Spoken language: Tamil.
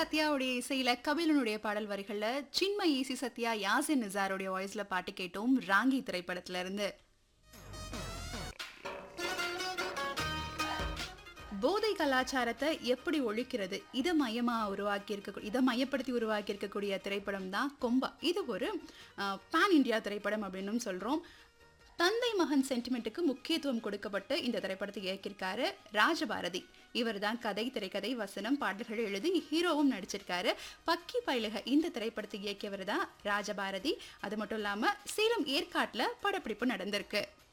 சத்யாவுடைய இசையில கபிலனுடைய பாடல் வரிகள்ல சின்மயி சி சத்யா யாசின் நிசாருடைய வாய்ஸ்ல பாட்டு கேட்டோம் ராங்கி திரைப்படத்துல இருந்து போதை கலாச்சாரத்தை எப்படி ஒழிக்கிறது இதை மையமா உருவாக்கி இருக்க இதை மையப்படுத்தி உருவாக்கி இருக்கக்கூடிய திரைப்படம் தான் கொம்பா இது ஒரு பேன் இந்தியா திரைப்படம் அப்படின்னு சொல்றோம் தந்தை மகன் சென்டிமெண்ட்டுக்கு முக்கியத்துவம் கொடுக்கப்பட்டு இந்த திரைப்படத்தை இயக்கியிருக்காரு ராஜபாரதி இவர் தான் கதை திரைக்கதை வசனம் பாடல்கள் எழுதி ஹீரோவும் நடிச்சிருக்காரு பக்கி பயிலக இந்த திரைப்படத்தை இயக்கியவர் தான் ராஜபாரதி அது மட்டும் இல்லாம சேலம் ஏற்காட்டுல படப்பிடிப்பு நடந்திருக்கு